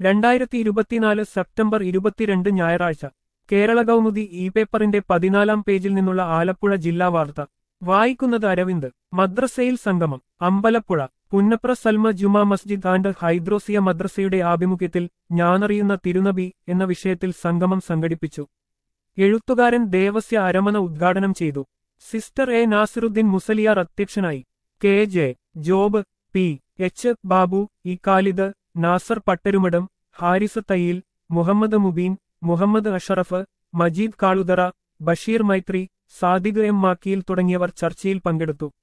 രണ്ടായിരത്തി ഇരുപത്തിനാല് സെപ്റ്റംബർ ഇരുപത്തിരണ്ട് ഞായറാഴ്ച കേരള കൗമുദി ഇ പേപ്പറിന്റെ പതിനാലാം പേജിൽ നിന്നുള്ള ആലപ്പുഴ ജില്ലാ വാർത്ത വായിക്കുന്നത് അരവിന്ദ് മദ്രസയിൽ സംഗമം അമ്പലപ്പുഴ പുന്നപ്ര സൽമ ജുമാ മസ്ജിദ് ആൻഡ് ഹൈദ്രോസിയ മദ്രസയുടെ ആഭിമുഖ്യത്തിൽ ഞാനറിയുന്ന തിരുനബി എന്ന വിഷയത്തിൽ സംഗമം സംഘടിപ്പിച്ചു എഴുത്തുകാരൻ ദേവസ്യ അരമന ഉദ്ഘാടനം ചെയ്തു സിസ്റ്റർ എ നാസിറുദ്ദീൻ മുസലിയാർ അധ്യക്ഷനായി K J Job P H Babu E Khalid Nasar Pattarumadam Haris Thayyil Muhammad Mubeen Muhammad Ashraf Majeed Kaluthara Basheer Maithri Sadiq M Makkiyil തുടങ്ങിയവർ ചർച്ചയിൽ പങ്കെടുത്തു